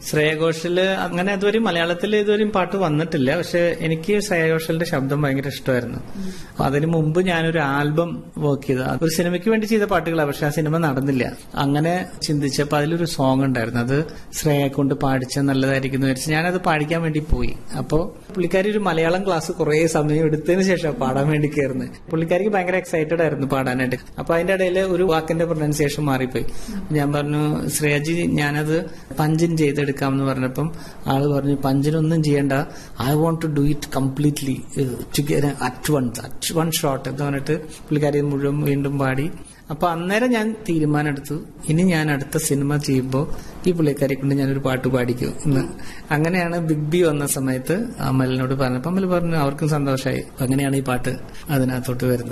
ശ്രേയ ഘോഷല് അങ്ങനെ ഇതുവരെയും മലയാളത്തിൽ ഇതുവരെയും പാട്ട് വന്നിട്ടില്ല പക്ഷെ എനിക്ക് ശ്രേയ ഘോഷലിന്റെ ശബ്ദം ഭയങ്കര ഇഷ്ടമായിരുന്നു അപ്പൊ അതിനു മുമ്പ് ഞാനൊരു ആൽബം വർക്ക് ചെയ്ത ഒരു സിനിമയ്ക്ക് വേണ്ടി ചെയ്ത പാട്ടുകളാണ് പക്ഷെ ആ സിനിമ നടന്നില്ല അങ്ങനെ ചിന്തിച്ചപ്പോൾ അതിലൊരു സോങ് ഉണ്ടായിരുന്നു അത് ശ്രേയയെ കൊണ്ട് പാടിച്ച നല്ലതായിരിക്കും എന്ന് വിചാരിച്ച് ഞാനത് പാടിക്കാൻ വേണ്ടി പോയി അപ്പോൾ പുള്ളിക്കാരി ഒരു മലയാളം ക്ലാസ് കുറേ സമയം എടുത്തതിന് ശേഷം പാടാൻ വേണ്ടി കയറുന്നത് പുള്ളിക്കാരിക്ക് ഭയങ്കര എക്സൈറ്റഡ് ആയിരുന്നു പാടാനായിട്ട് അപ്പൊ അതിന്റെ ഇടയിൽ ഒരു വാക്കിന്റെ പ്രൊനൗൺസിയേഷൻ മാറിപ്പോയി ഞാൻ പറഞ്ഞു ശ്രേയജി ഞാനത് പഞ്ചിൻ ചെയ്തെടുക്കാം എന്ന് പറഞ്ഞപ്പം ആള് പറഞ്ഞു പഞ്ചിനൊന്നും ചെയ്യണ്ട I want to do it completely at one at one shot എന്ന് പറഞ്ഞിട്ട് പുള്ളിക്കാരി മുഴുവൻ വീണ്ടും പാടി അപ്പൊ അന്നേരം ഞാൻ തീരുമാനമെടുത്തു ഇനി ഞാൻ അടുത്ത സിനിമ ചെയ്യുമ്പോൾ ഈ പുള്ളിക്കാരെ കൊണ്ട് ഞാനൊരു പാട്ട് പാടിക്കും എന്ന് അങ്ങനെയാണ് ബിഗ് ബി വന്ന സമയത്ത് അമലിനോട് പറഞ്ഞപ്പോൾ അമൽ പറഞ്ഞു അവർക്കും സന്തോഷമായി അങ്ങനെയാണ് ഈ പാട്ട് അതിനകത്തോട്ട് വരുന്നത്